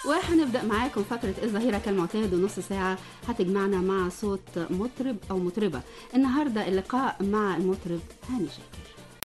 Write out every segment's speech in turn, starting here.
وهنبدا معاكم فتره الظهيره كالمعتاد ونص ساعه هتجمعنا مع صوت مطرب او مطربه النهارده اللقاء مع المطرب هاني شاكر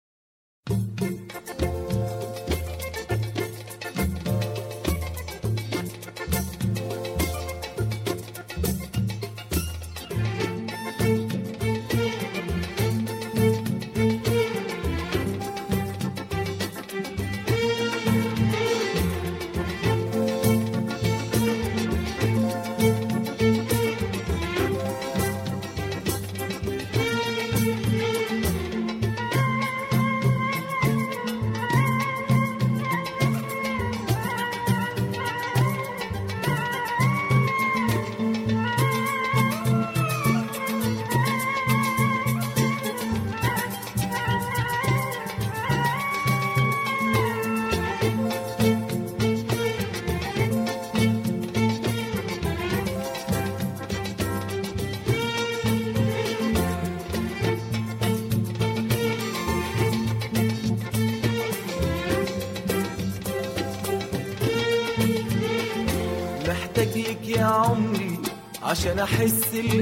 محتاج لك يا عمري عشان احس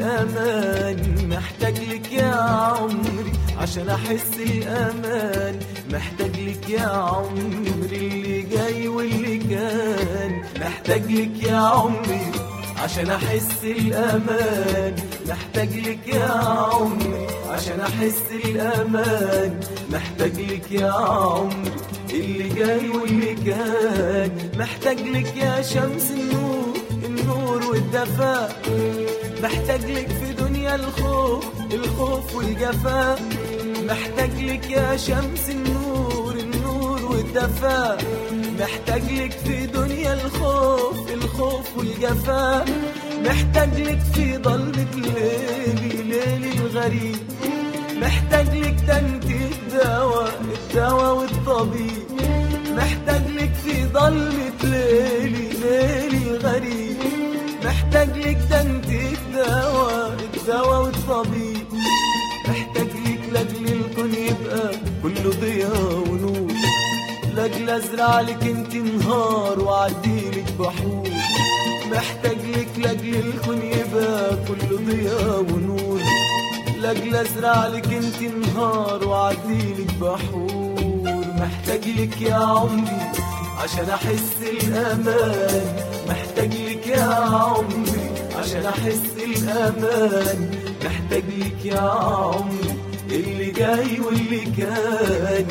الامان محتاج لك يا عمري عشان احس الامان محتاج لك يا عمري اللي جاي واللي كان محتاج لك يا عمري عشان احس الامان محتاج لك يا عمري عشان احس الامان محتاج لك يا عمري اللي جاي واللي كان محتاج لك يا شمس النور النور والدفاء محتاج لك في دنيا الخوف الخوف والجفاء محتاج لك يا شمس النور النور والدفاء محتاج لك في دنيا الخوف الخوف والجفاء محتاج لك في ضلمة ليلي ليلي الغريب محتاج لك ده انت الدواء الدواء والطبيب محتاج لك في ضلمة ليلي ليلي غريب محتاج لك ده انت الدواء الدواء والطبيب محتاج لك لاجل الكون يبقى كله ضياء ونور لاجل ازرع لك انت نهار واعديلك بحور محتاج لك لاجل الكون يبقى كله ضياء ونور لاجل ازرع لك انت نهار واعديلك بحور محتاج لك يا عمري عشان احس الامان محتاج لك يا عمري عشان احس الامان محتاج لك يا عمري اللي جاي واللي كان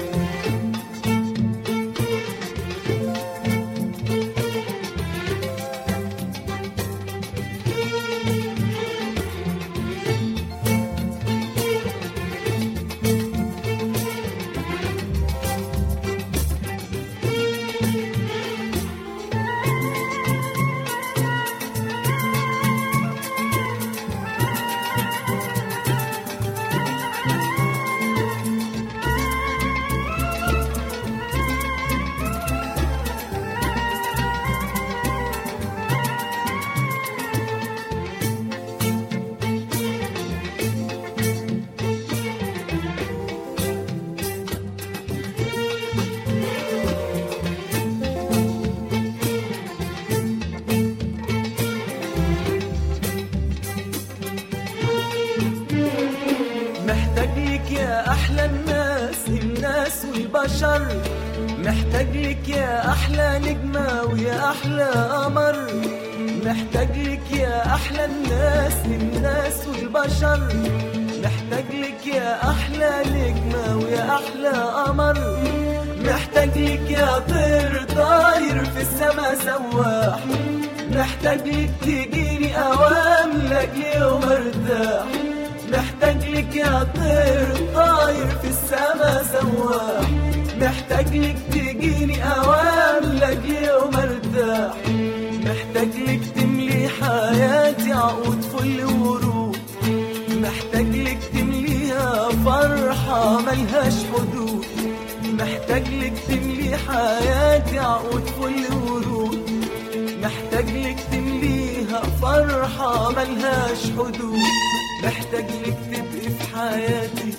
محتاج لك يا احلى الناس الناس والبشر محتاج لك يا احلى نجمه ويا احلى قمر محتاج لك يا احلى الناس الناس والبشر محتاج لك يا احلى نجمه ويا احلى قمر محتاج لك يا طير طاير في السما سواح محتاج لك تجيني اوام لاجل يوم ارتاح محتاج لك يا طير طاير في السما سواح محتاج لك تجيني اوام لاجل يوم ارتاح محتاج لك تملي حياتي عقود فل ورود محتاج لك تمليها فرحة ملهاش حدود محتاج لك تملي حياتي عقود فل ورود محتاج لك تمليها فرحة ملهاش حدود محتاج لك تبقي في حياتي تبقي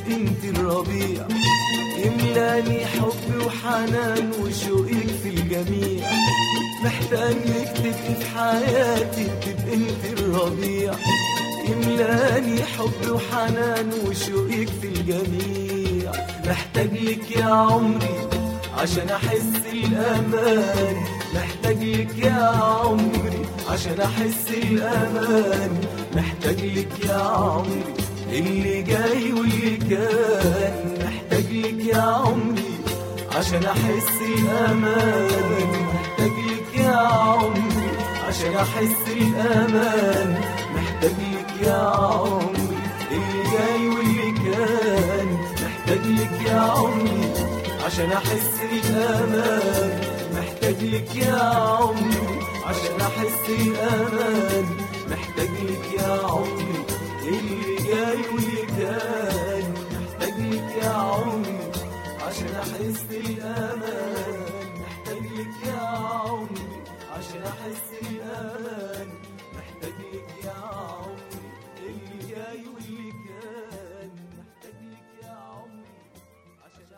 انت الربيع يملاني حب وحنان وشوقك في الجميع محتاج لك تبقي في حياتي تبقي انت الربيع يملاني حب وحنان وشوقك في الجميع محتاج لك يا عمري عشان احس الامان محتاج لك يا عمري عشان احس الامان محتاج لك يا عمري اللي جاي واللي كان محتاج لك يا عمري عشان احس الامان محتاج لك يا عمري عشان احس الامان محتاج لك يا عمري اللي جاي واللي كان محتاج لك يا عمري عشان احس الامان محتاج لك يا عمري عشان احس الامان محتاج لك يا عمري اللي جاي واللي كان محتاج لك يا عمري عشان احس الامان محتاج لك يا عمري عشان احس الامان محتاج لك يا عمري اللي جاي واللي كان محتاج لك يا عمري عشان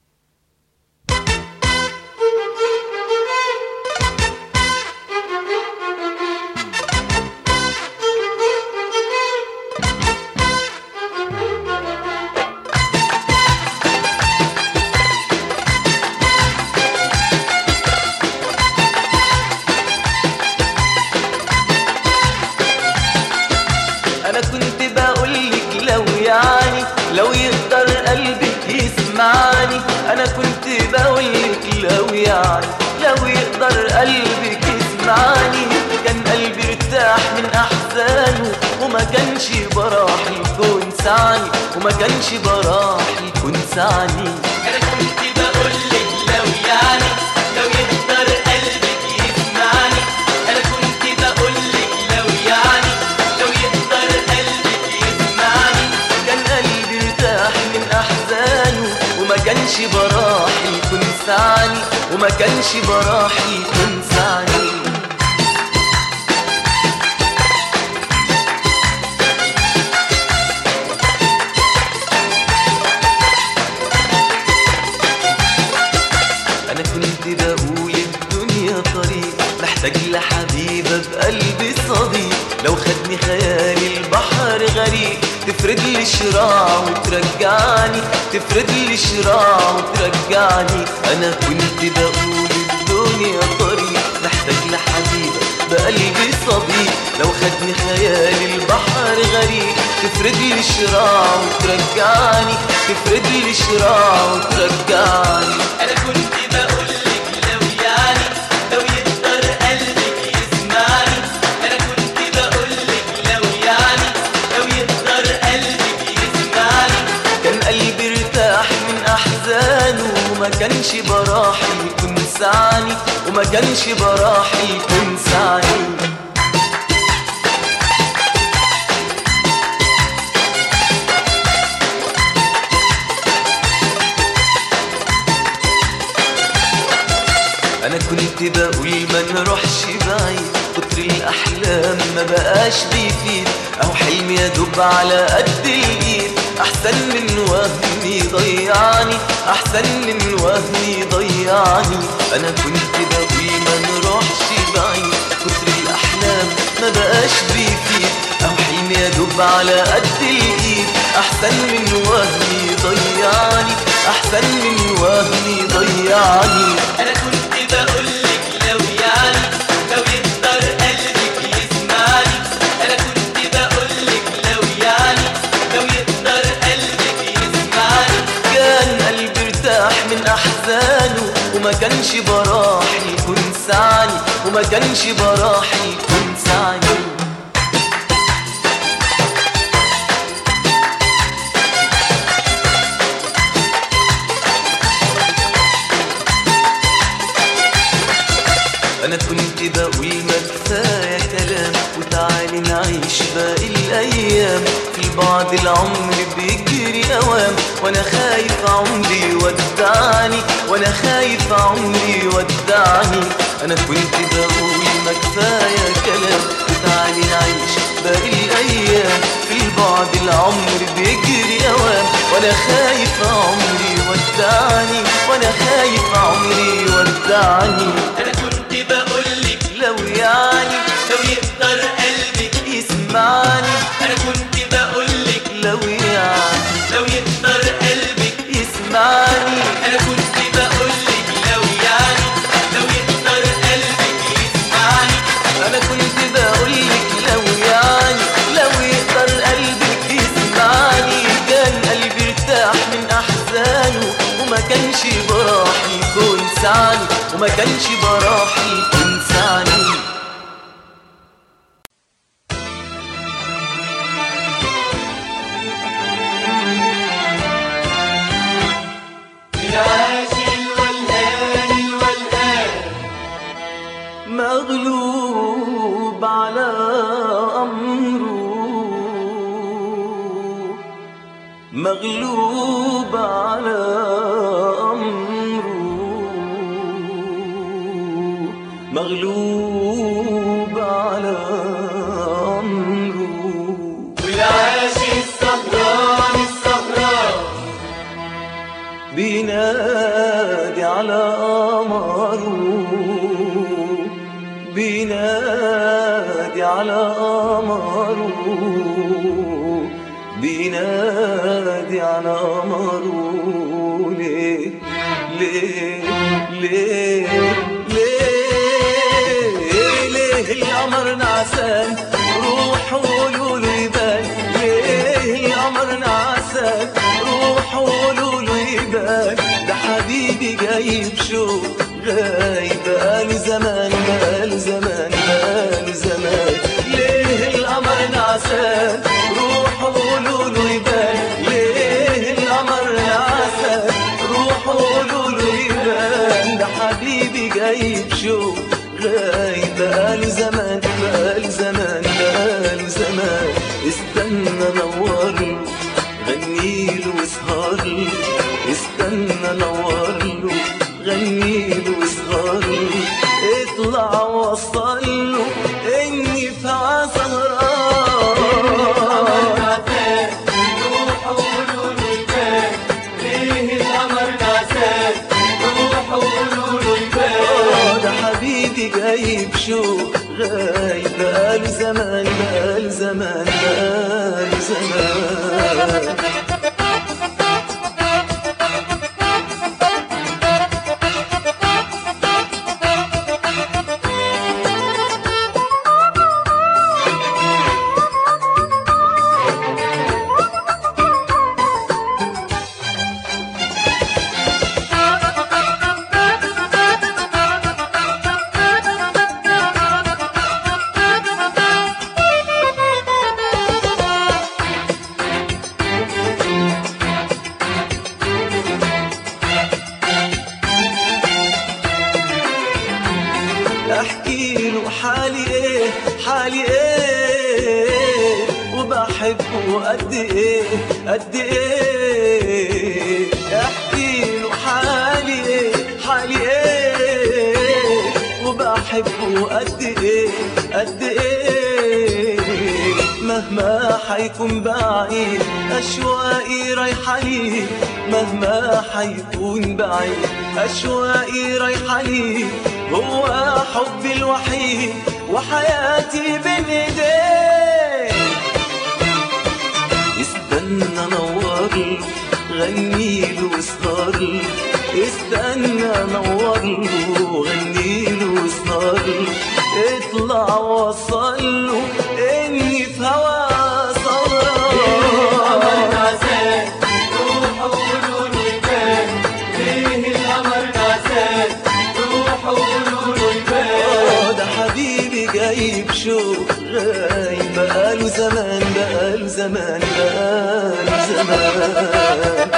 انا كنت بقولك لو يعني لو يقدر قلبك يسمعني انا كنت بقولك لو يعني لو يقدر قلبك يسمعني كان قلبي ارتاح من احزانه وما كانش براح الكون سعني وما كانش براح الكون سعني انا كنت بقولك لو يعني لو يقدر قلبك يسمعني انا كنت بقولك لو يعني لو يقدر قلبك يسمعني كان قلبي ارتاح من احزانه وما كانش براح يكون سعني وما كانش براح يكون سعني انا كنت بقول الدنيا طريق محتاج لحبيبه بقلبي صديق لو خدني خيالي البحر غريق تفرد لي شراع وترجعني تفرد لي شراع وترجعني انا كنت بقول الدنيا طريق محتاج لحبيبه بقلبي صديق لو خدني خيالي البحر غريق تفرد لي شراع وترجعني تفرد لي شراع وترجعني انا كنت بقولك لو يعني لو يقدر قلبك يسمعني انا كنت بقولك لو يعني لو يقدر قلبك يسمعني كان قلبي ارتاح من احزانه وما كانش براح يكون سعني وما كانش براح يكون سعني انا كنت بقول ما نروحش بعيد كتر الاحلام ما بقاش بيفيد او حلمي يدب على قد الايد احسن من وهم يضيعني احسن من وهم يضيعني انا كنت بقول ما نروحش بعيد كتر الاحلام ما بقاش بيفيد او حلمي يدب على قد الايد احسن من وهم يضيعني احسن من وهم يضيعني انا كنت بقولك لو يعني لو يقدر قلبك يسمعني انا كنت بقولك لو يعني لو يقدر قلبك يسمعني كان قلبي ارتاح من احزانه وما كانش براح يكون سعني وما كانش براح يكون سعني انا كنت بقول ما كفايه كلام وتعالي نعيش باقي الايام في البعد العمر بيجري اوام وانا خايف عمري ودعني وانا خايف عمري ودعني انا كنت بقول ما كفايه كلام تعالي نعيش باقي الأيام في البعد العمر بيجري أوام وأنا خايف عمري ودعني وأنا خايف عمري ودعني انا كنت بقولك لو يعني لو يقدر قلبك يسمعني انا كنت بقولك لو يعني لو يقدر قلبك يسمعني انا كنت بقولك لو يعني لو يقدر قلبك يسمعني انا كنت بقولك لو يعني لو يقدر قلبك يسمعني كان قلبي ارتاح من احزانه وما كانش براح الكون سعني وما كانش براح الكون سعني العاشق والهان والهان مغلوب على أمره مغلوب على أمره مغلوب على أمره والعاشق السهران السهران بينادي على قمره بينادي على قمره بينادي على قمره ليه ليه ليه ليه ليه القمر نعسان روحوا قولوا له يبان ليه القمر نعسان روحوا قولوا له يبان ده حبيبي جايب شوق غايب بقاله زمان بقاله زمان بقاله زمان ليه القمر نعسان روحوا قولوا له يبان ليه القمر نعسان روحوا قولوا له يبان ده حبيبي جايب شوق غايب بقاله زمان بقاله زمان بقاله زمان استنى نور له غني له واسهر له استنى نور له غني له واسهر له اطلع وصل له اني في هوا سهران روحوا قولوا له يبان ليه القمر نعسان روحوا قولوا له يبان ده حبيبي جايب شوق غايب بقاله زمان بقاله زمان بقاله زمان احكي له حالي ايه حالي ايه وبحبه قد ايه قد ايه احكي له حالي ايه حالي ايه وبحبه قد ايه قد ايه مهما حيكون بعيد أشواقي رايحة ليه مهما حيكون بعيد أشواقي رايحة ليه هو حبي الوحيد وحياتي بين ايديه استنى نور له غني له واسهر له استنى نور له غني له واسهر له اطلع وصل له اني في هوا القمر سهران نعسان روحوا قولوا له يبان ليه القمر نعسان روحوا قولوا له يبان آه، ده حبيبي جايب شوق غايب بقاله زمان بقاله زمان بقاله زمان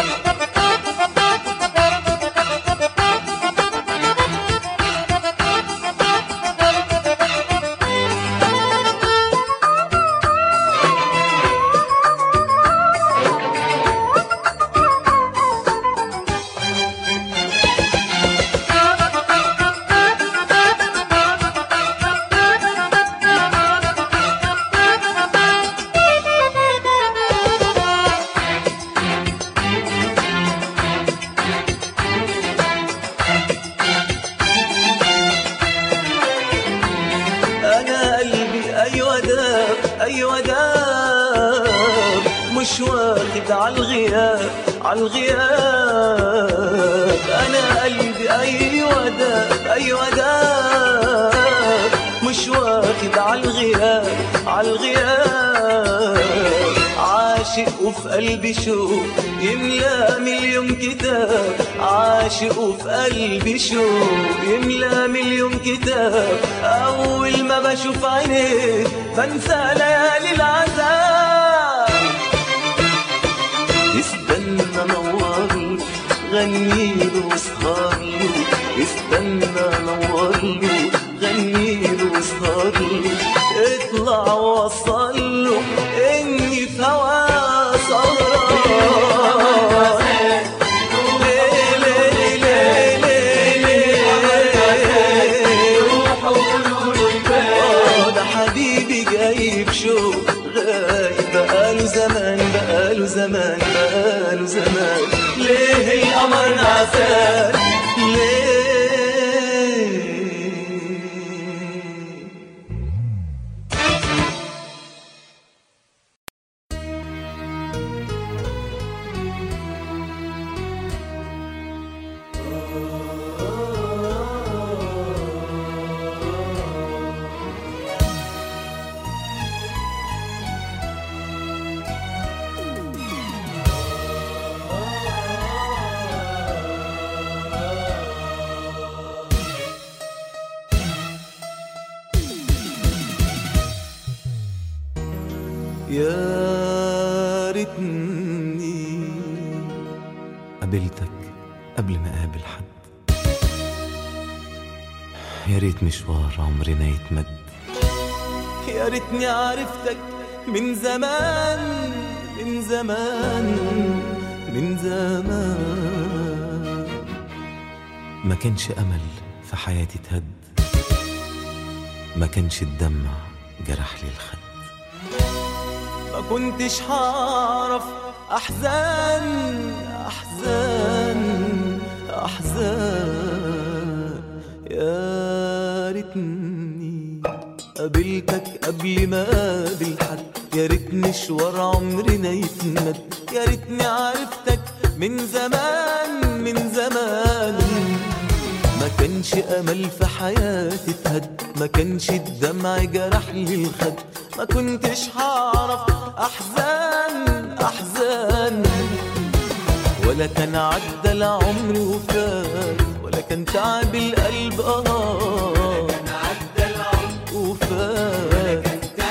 مش واخد عالغياب عالغياب انا قلبي ايوه ده ايوه ده مش واخد عالغياب عالغياب عاشق وفي قلبي شوق يملى مليون كتاب عاشق وفي قلبي شوق يملى مليون كتاب أول ما بشوف عينيه بنسى ليالي العذاب استنى نورله غنيله واسهرله استنى نورله غنيله واسهرله اطلع وصله اني في هوا سهران ليه ليه ليه ليه ليه آه ده حبيبي جاي بشوق غايب بقاله زمان بقاله زمان بقاله زمان ليه القمر نعسان ليه يا ريتني قابلتك قبل ما اقابل حد يا ريت مشوار عمرنا يتمد يا ريتني عرفتك من زمان من زمان من زمان ما كانش امل في حياتي تهد ما كانش الدمع جرح لي الخد ما كنتش هعرف احزان احزان احزان يا ريتني قابلتك قبل ما اقابل حد يا ريت مشوار عمرنا يتمد يا ريتني عرفتك من زمان من زمان ما كانش امل في حياتي تهد ما كانش الدمع جرح لي الخد ما كنتش هعرف احزان احزان ولا كان عدى العمر وفات ولا كان تعب القلب اه كان عدى العمر وفات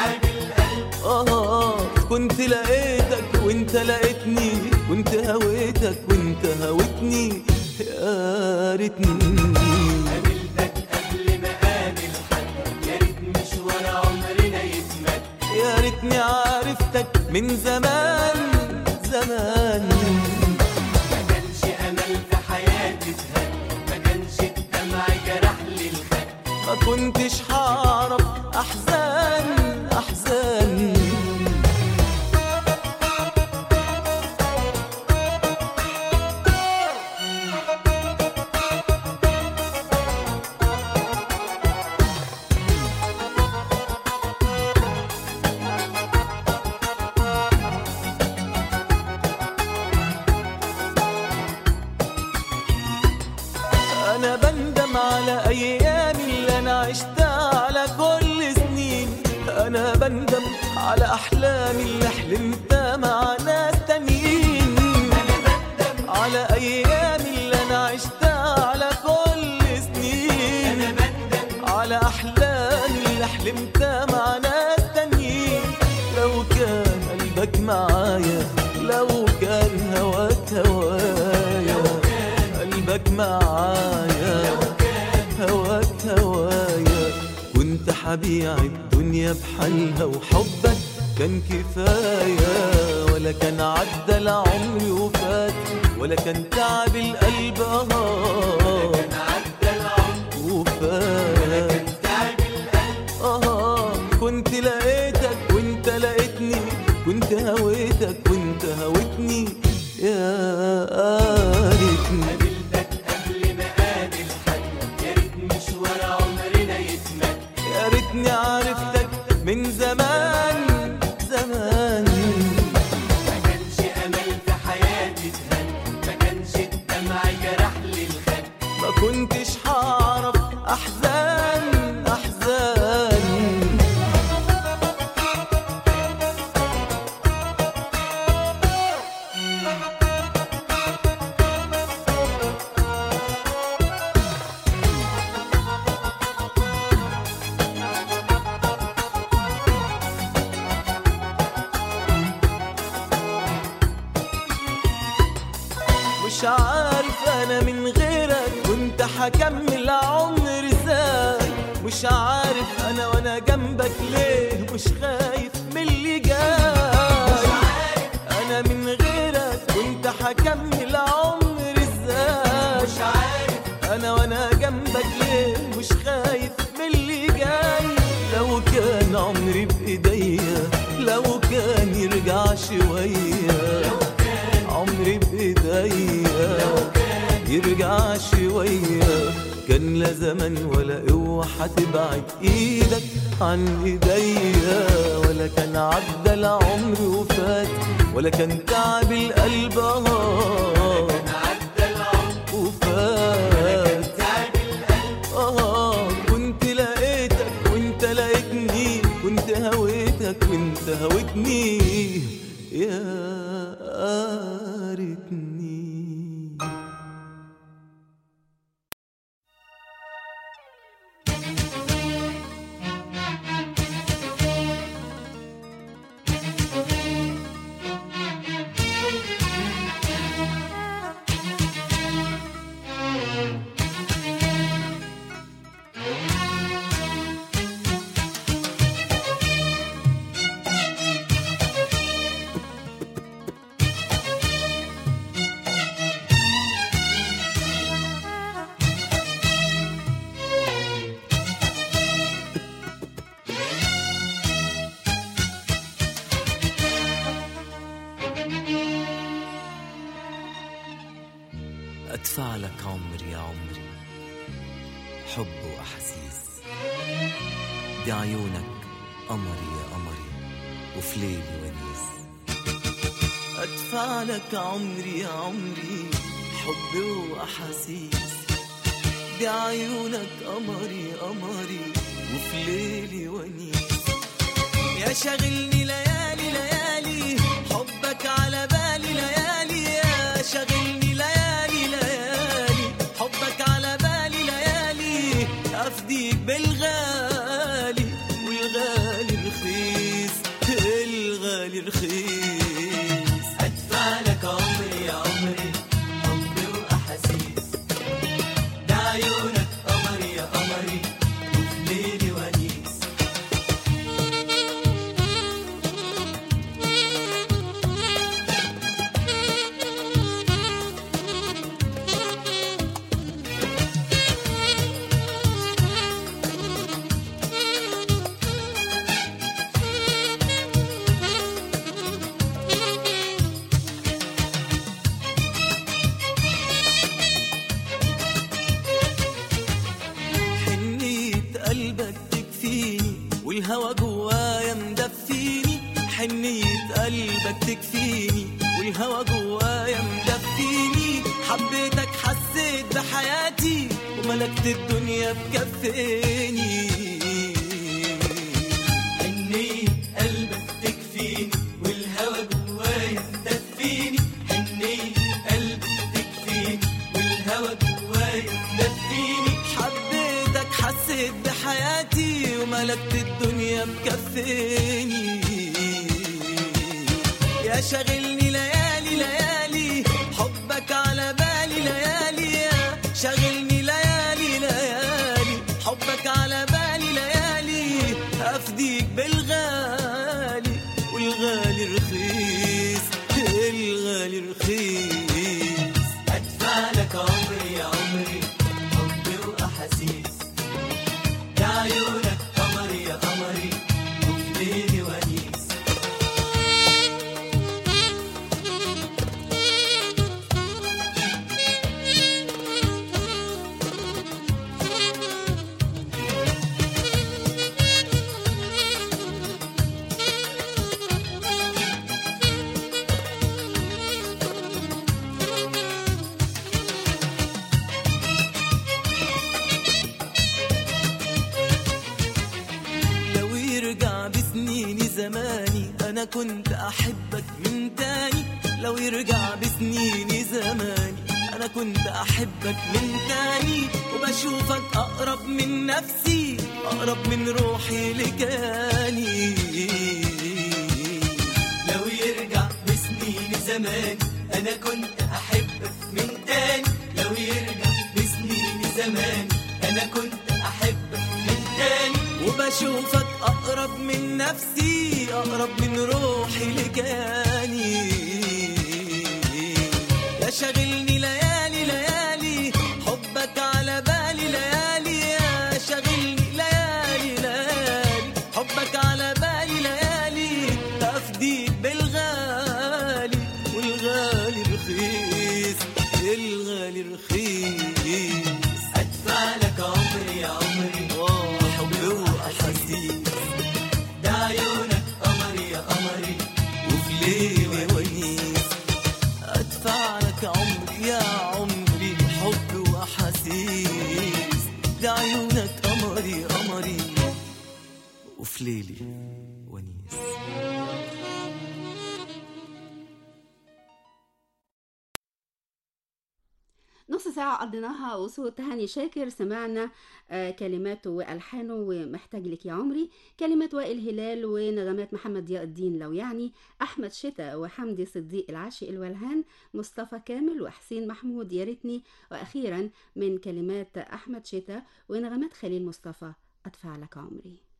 اه كنت لقيتك وانت لقيتني كنت هويتك وانت هويتني يا ريتني يا ريتني عرفتك من زمان زمان ما كانش امل في حياتي تهد ما كانش الدمع جرح لي الخد ما كنتش هعرف احزان احزان انا بندم على ايام اللي انا عشتها على كل سنين انا بندم على احلامي اللي حلمتها مع ناس تانيين على ايام اللي انا عشتها على كل سنين على احلامي اللي حلمتها مع ناس تانيين لو كان قلبك معايا لو كان هواك هوايا قلبك معايا هواك هوايا كنت حبيع الدنيا بحالها وحبك كان كفاية ولا كان عدى العمر وفات ولا كان تعب القلب اه وفات اه كنت لقيتك وانت لقيتني كنت هويتك وانت هويتني يا ريتني قبل ما قابل حد يا ريت مشوار عمرنا يتمد يا ريتني عرفتك من زمان زمان ما كانش هكمل عمر ازاي مش عارف انا وانا جنبك ليه مش خايف من اللي جاي انا من غيرك كنت هكمل عمر ازاي مش عارف انا وانا جنبك ليه مش خايف من اللي جاي لو كان عمري بايديا لو كان يرجع شويه عمري بايديا يرجع شويه كان لا زمن ولا قوة هتبعد ايدك عن ايديا ولا كان عدى العمر وفات ولا كان تعب القلب اه وفات اه كنت لقيتك وانت لقيتني كنت هويتك وانت هويتني يا ريتني أدفع لك عمري يا عمري حب وأحاسيس دي عيونك قمري يا قمري وفي ليلي ونيس أدفع لك عمري يا عمري حب وأحاسيس دي عيونك قمري قمري وفي ليلي ونيس يا شاغلني ليالي ليالي حبك على بالي ليالي يا شاغلني ليالي ليالي حبك على بالي ليالي افديك بالغالي والغالي رخيص الغالي رخيص ادفع لك عمري يا عمري حبي واحاسيس ده عيونك قمري يا قمري وفي ليلي ونيس حنية قلبك تكفيني والهوى جوايا مدفيني حنية قلبك تكفيني والهوى جوايا مدفيني حبيتك حسيت بحياتي وملكت الدنيا بكفيني حنية قلبك تكفيني والهوى جوايا مدفيني حنية قلبك تكفيني والهوى جوايا مدفيني حبيتك حسيت بحياتي وملكت الدنيا مكفيني يا شاغلني ليالي ليالي حبك على بالي ليالي يا شاغلني ليالي ليالي حبك على بالي ليالي افديك بالغالي والغالي رخيص الغالي رخيص ادفع لك عمري يا عمري حبي واحاسيس ده عيونك قمري يا قمري وفي ليلي ونيس لو يرجع بسنيني زماني انا كنت احبك من تاني لو يرجع بسنيني زماني انا كنت احبك من تاني وبشوفك اقرب من نفسي اقرب من روحي لكياني لو يرجع بسنين زمان انا كنت احبك من تاني لو يرجع بسنين زمان انا كنت احبك من تاني وبشوفك أقرب من نفسي أقرب من روحي لكياني يا شاغلني ليالي ليالي حبك على بالي ليالي يا شاغلني ليالي ليالي حبك على بالي ليالي أفديك بالغالي والغالي رخيص الغالي رخيص ادفع لك عمري يا عمري آه، حب وأحاسيس ده عيونك قمري يا قمري وفي ليلي ونيس ادفع لك عمري يا عمري حب واحاسيس لعيونك قمري قمري وفي ليلي ونيس نص ساعة قضيناها وصوت هاني شاكر سمعنا آه، كلماته وألحانه ومحتاج لك يا عمري كلمات وائل هلال ونغمات محمد ضياء الدين لو يعني أحمد شتا وحمدي صديق العاشق الولهان مصطفى كامل وحسين محمود يا ريتني وأخيرا من كلمات أحمد شتا ونغمات خليل مصطفى أدفع لك عمري